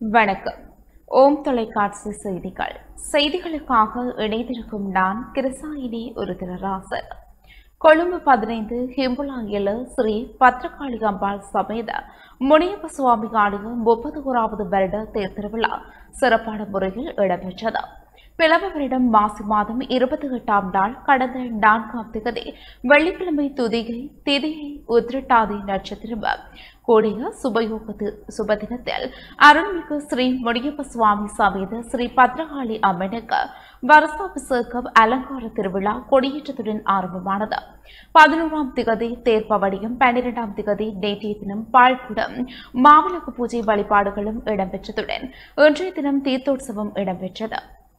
வணக்கம் ஓம் தொலைக்காட்சி செய்திகள் செய்திகளுக்காக இணைந்திருக்கும் நான் கிருசாயினி ஒரு திரராசன் கொழும்பு பதினைந்து ஹிம்புலாயில ஸ்ரீ பத்ரகாளி அம்பாள் சமேத முனியப்ப சுவாமி ஆலய முப்பது ஓராவது வருட தேர் திருவிழா சிறப்பான முறையில் இடம்பெற்றது பிளவ வருடம் மாசி மாதம் இருபத்தி எட்டாம் நாள் கடந்த நான்காம் திகதி வெள்ளிக்கிழமை துதிகை திதியை உத்திரட்டாதி நட்சத்திரம் கூடிய சுபயோகத்து சுபதினத்தில் அருள்மிகு ஸ்ரீ முடியப்ப சுவாமி சமேத ஸ்ரீ பத்ரகாளி அம்மனுக்கு வருஷாபிஷேகம் அலங்கார திருவிழா கொடியேற்றத்துடன் ஆரம்பமானது பதினோராம் திகதி தேர்ப்பவடியும் பன்னிரெண்டாம் திகதி நேற்றைய தினம் பால்குடம் மாவிளக்கு பூஜை வழிபாடுகளும் இடம்பெற்றதுடன் இன்றைய தினம் தீர்த்தோற்சவம் இடம்பெற்றது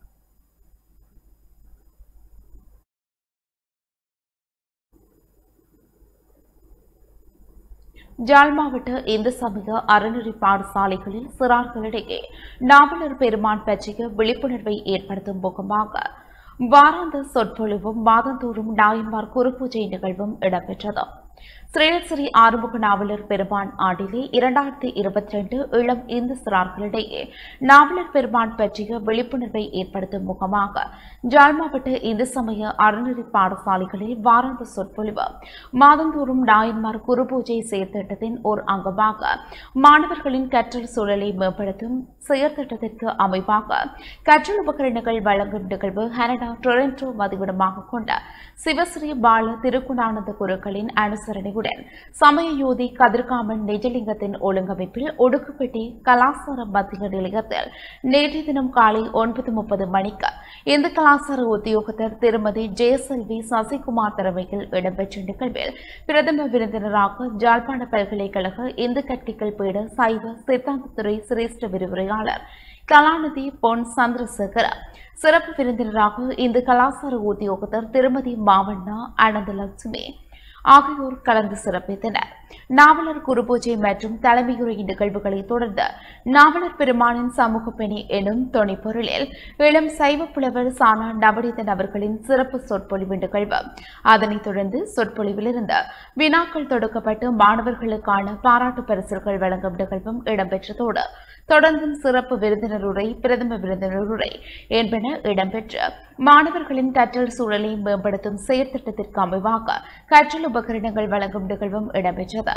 ஜாழ் மாவட்ட இந்து சமய அறநெறி பாடசாலைகளில் சிறார்களிடையே நாவலர் பெருமான் பற்றிய விழிப்புணர்வை ஏற்படுத்தும் முகமாக வாராந்த சொற்பொழிவும் மாதந்தோறும் நாயன்மார் குருபூஜை நிகழ்வும் இடம்பெற்றது ஸ்ரீலஸ்ரீ ஆறுமுக நாவலர் பெருமான் ஆண்டிலே இரண்டாயிரத்தி இருபத்தி ரெண்டு இளம் இந்து சிறார்களிடையே நாவலர் பெருமான் பற்றிய விழிப்புணர்வை ஏற்படுத்தும் முகமாக ஜாழ் மாவட்ட இந்து சமய அறநெறி பாடசாலைகளில் வாராந்த சொற்பொழிவு மாதந்தோறும் நாயன்மார் குருபூஜை செயற்திட்டத்தின் ஒரு அங்கமாக மாணவர்களின் கற்றல் சூழலை மேம்படுத்தும் செயற்திட்டத்திற்கு அமைவாக கற்றல் உபகரணங்கள் வழங்கும் நிகழ்வு கனடா டொரண்டோ மதிவிடமாக கொண்ட சிவஸ்ரீ பால திருக்குணானந்த குருக்களின் அனுசரணையுடன் சமய யோதி கதிர்காமன் நிஜலிங்கத்தின் ஒழுங்கமைப்பில் ஒடுக்குப்பட்டி கலாசார மத்திய நிலையத்தில் நேற்றைய தினம் காலை ஒன்பது முப்பது மணிக்கு இந்த கலாசார உத்தியோகத்தர் திருமதி ஜெயசெல்வி சசிகுமார் தலைமையில் இடம்பெற்ற நிகழ்வில் பிரதம விருந்தினராக ஜாழ்ப்பாண பல்கலைக்கழக இந்து கட்டிக்கல் பீட சைவ சித்தாந்தத்துறை சிரேஷ்ட விரிவுரையாளர் கலாநிதி பொன் சந்திரசேகர சிறப்பு விருந்தினராக இந்த கலாசார உத்தியோகத்தர் திருமதி மாவண்ணா அனந்தலட்சுமி ஆகியோர் கலந்து சிறப்பித்தனர் நாவலர் குருபூஜை மற்றும் தலைமையுரை நிகழ்வுகளை தொடர்ந்து நாவலர் பெருமானின் சமூக பணி எனும் தொனிப்பொருளில் இளம் சைவ புலவர் சானா நவநீதன் அவர்களின் சிறப்பு சொற்பொழிவு நிகழ்வு அதனைத் தொடர்ந்து சொற்பொழிவிலிருந்து வினாக்கள் தொடுக்கப்பட்டு மாணவர்களுக்கான பாராட்டு பரிசுகள் வழங்கும் நிகழ்வும் இடம்பெற்றதோடு தொடர்ந்தும் சிறப்பு விருந்தினருரை பிரதம விருந்தினருரை என்பன இடம்பெற்று மாணவர்களின் கற்றல் சூழலை மேம்படுத்தும் செயற்திட்டத்திற்கு அமைவாக கற்றல் உபகரணங்கள் வழங்கும் நிகழ்வும் இடம்பெற்றது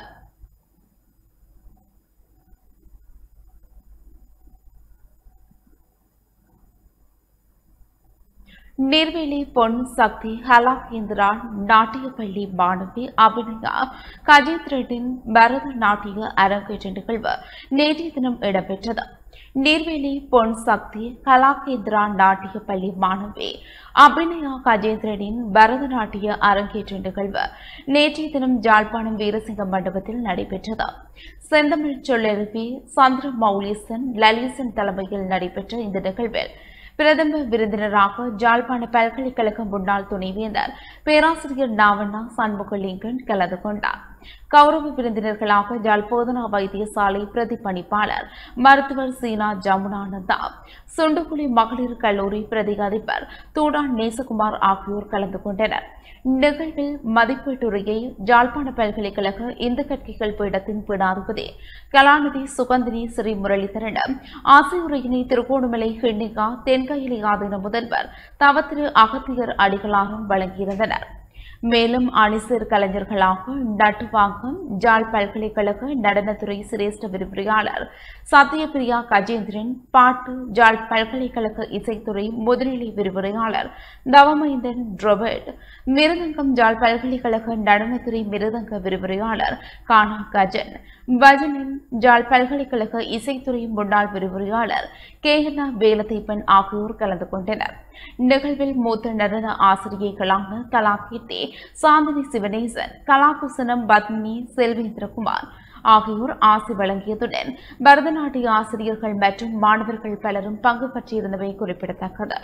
நீர்வேலி பொன் சக்தி ஹலாகேந்திரா நாட்டியப்பள்ளி மாணவி அபிநயா கஜேந்திரனின் பரத நாட்டிய அரங்கேற்ற நிகழ்வு நேற்றைய தினம் இடம்பெற்றது நீர்வேலி பொன் சக்தி கலாகேந்திரா நாட்டிய பள்ளி மாணவி அபிநயா கஜேந்திரனின் பரதநாட்டிய அரங்கேற்ற நிகழ்வு நேற்றைய தினம் ஜாழ்ப்பாணம் வீரசிங்க மண்டபத்தில் நடைபெற்றது செந்தமிழ் சொல்லெழுப்பி சந்திர மௌலீசன் லலிசன் தலைமையில் நடைபெற்ற இந்த நிகழ்வில் பிரதம விருந்தினராக ஜாழ்ப்பாண பல்கலைக்கழக முன்னாள் துணைவேந்தர் பேராசிரியர் நாவண்ணா சண்முகலிங்கன் கலந்து கொண்டார் கௌரவ விருந்தினர்களாக ஜாழ் போதனா வைத்தியசாலை பிரதிபலிப்பாளர் மருத்துவர் சீனா ஜமுனானந்தா சுண்டுகுழி மகளிர் கல்லூரி பிரதி அதிபர் தூடான் நேசகுமார் ஆகியோர் கலந்து கொண்டனர் நிகழ்வில் மதிப்பீட்டுரையை ஜாழ்ப்பாண பல்கலைக்கழக இந்து கற்கைகள் பீடத்தின் பீடாதிபதி கலாநிதி சுகந்தினி ஸ்ரீ முரளிதரனிடம் ஆசியுரையினை திருகோணமலை ஹென்னிகா தென்கயிலி ஆதீன முதல்வர் தவத்திரு அகத்தியர் அடிகளாரும் வழங்கியிருந்தனர் மேலும் அணிசேர் கலைஞர்களாக நட்டுவாக்கம் ஜாழ் பல்கலைக்கழக நடனத்துறை சிரேஷ்ட விரிவுரையாளர் சத்யபிரியா கஜேந்திரன் பாட்டு ஜாழ் பல்கலைக்கழக இசைத்துறை முதுநிலை விரிவுரையாளர் தவமைந்தன் ரொபர்ட் மிருதங்கம் ஜாழ் பல்கலைக்கழக நடனத்துறை மிருதங்க விரிவுரையாளர் கானா கஜன் பஜனின் ஜாழ் பல்கலைக்கழக இசைத்துறை முன்னாள் விரிவுரையாளர் கேகனா வேலதீபன் ஆகியோர் கலந்து கொண்டனர் நிகழ்வில் மூத்த நடன ஆசிரியர்களான கலாகீர்த்தி சாந்தினி சிவனேசன் கலாகுசனம் பத்மினி செல்வேந்திரகுமார் ஆகியோர் ஆசி வழங்கியதுடன் பரதநாட்டிய ஆசிரியர்கள் மற்றும் மாணவர்கள் பலரும் பங்கு பற்றியிருந்தவை குறிப்பிடத்தக்கது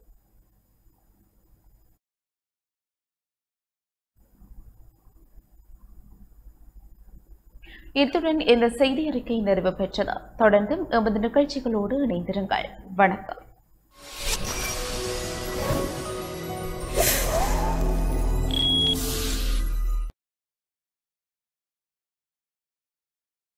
இத்துடன் இந்த செய்தி அறிக்கை நிறைவு பெற்றது தொடர்ந்தும் எமது நிகழ்ச்சிகளோடு இணைந்திருங்கள் வணக்கம்